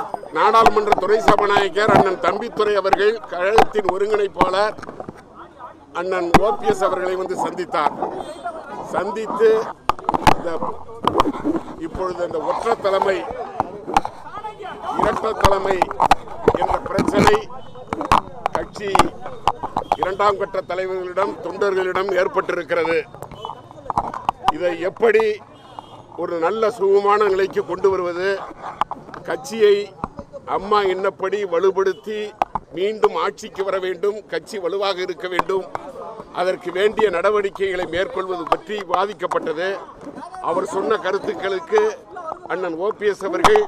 நாடாளுமன்ற துணை சபாநாயகர் அண்ணன் தம்பித்துறை அவர்கள் கழகத்தின் ஒருங்கிணைப்பாளர் அண்ணன் ஓபிஎஸ் அவர்களை வந்து சந்தித்தார் சந்தித்து இந்த இப்பொழுது இந்த ஒற்றை தலைமை இரட்டை தலைமை என்ற பிரச்சனை கட்சி இரண்டாம் கட்ட தலைவர்களிடம் தொண்டர்களிடம் ஏற்பட்டிருக்கிறது இதை எப்படி ஒரு நல்ல சுகமான நிலைக்கு கொண்டு வருவது கட்சியை அம்மா எண்ணப்படி வலுப்படுத்தி மீண்டும் ஆட்சிக்கு வர வேண்டும் கட்சி வலுவாக இருக்க வேண்டும் அதற்கு வேண்டிய நடவடிக்கைகளை மேற்கொள்வது பற்றி விவாதிக்கப்பட்டது அவர் சொன்ன கருத்துக்களுக்கு அண்ணன் ஓபிஎஸ் அவர்கள்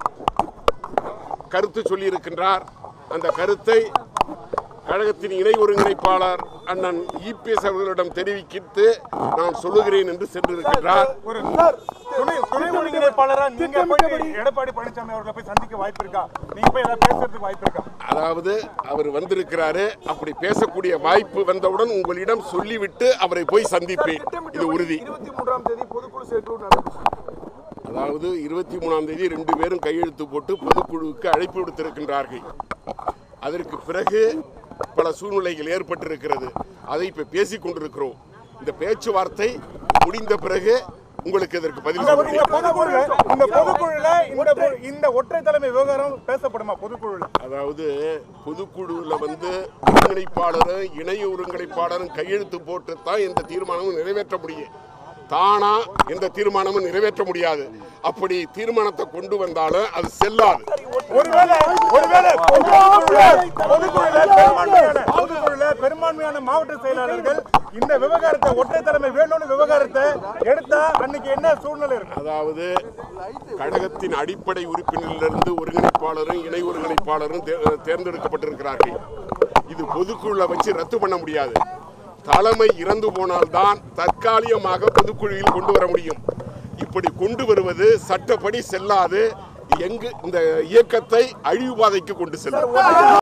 கருத்து சொல்லியிருக்கின்றார் அந்த கருத்தை கழகத்தின் இணை ஒருங்கிணைப்பாளர் அண்ணன் இபிஎஸ் அவர்களிடம் தெரிவித்து நான் சொல்லுகிறேன் என்று சென்றிருக்கின்றார் ஒரு துணை துணை ஒருங்கிணைப்பாளரா நீங்க போய் எடப்பாடி பழனிசாமி அவர்களை போய் சந்திக்க வாய்ப்பு இருக்கா நீங்க போய் ஏதாவது பேசுறதுக்கு வாய்ப்பு இருக்கா அதாவது அவர் வந்திருக்கிறாரு அப்படி பேசக்கூடிய வாய்ப்பு வந்தவுடன் உங்களிடம் சொல்லிவிட்டு அவரை போய் சந்திப்பேன் இது உறுதி இருபத்தி மூன்றாம் தேதி பொதுக்குழு செயற்குழு நடக்கும் அதாவது இருபத்தி மூணாம் தேதி ரெண்டு பேரும் கையெழுத்து போட்டு பொதுக்குழுவுக்கு அழைப்பு விடுத்திருக்கின்றார்கள் அதற்கு பிறகு பல சூழ்நிலைகள் ஏற்பட்டிருக்கிறது அதை இப்ப பேசிக் கொண்டிருக்கிறோம் இந்த பேச்சுவார்த்தை முடிந்த பிறகு உங்களுக்கு இதற்கு பதில் இந்த சொல்கிறேன் பொதுக்குழுல இந்த பொதுக்குழுல இந்த பொ- இந்த ஒற்றை தலைமை விவகாரம் பேசப்படுமா பொதுக்குழுல அதாவது பொதுக்குழுவில் வந்து ஒருங்கிணைப்பாளரும் இணை ஒருங்கிணைப்பாளரும் கையெழுத்து போட்டு தான் எந்த தீர்மானமும் நிறைவேற்ற முடியும் தானா எந்த தீர்மானமும் நிறைவேற்ற முடியாது அப்படி தீர்மானத்தை கொண்டு வந்தாலும் அது செல்லாது ஒருவேளை ஒருவேளை பொதுக்குழுல பொதுக்குழுல பெரும்பான்மையான பொதுக்குழுல பெரும்பான்மையான மாவட்ட செயலாளர்கள் இந்த விவகாரத்தை ஒற்றை தலைமை வேணும்னு விவகாரத்தை எடுத்தா அன்னைக்கு என்ன சூழ்நிலை இருக்கும் அதாவது கழகத்தின் அடிப்படை உறுப்பினரிலிருந்து ஒருங்கிணைப்பாளரும் இணை ஒருங்கிணைப்பாளரும் தே- தேர்ந்தெடுக்கப்பட்டிருக்கிறார்கள் இது பொதுக்குழுல வச்சு ரத்து பண்ண முடியாது தலைமை இறந்து போனால்தான் தற்காலிகமாக பொதுக்குழுவில் கொண்டு வர முடியும் இப்படி கொண்டு வருவது சட்டப்படி செல்லாது எங்கு இந்த இயக்கத்தை அழிவு பாதைக்கு கொண்டு செல்லும்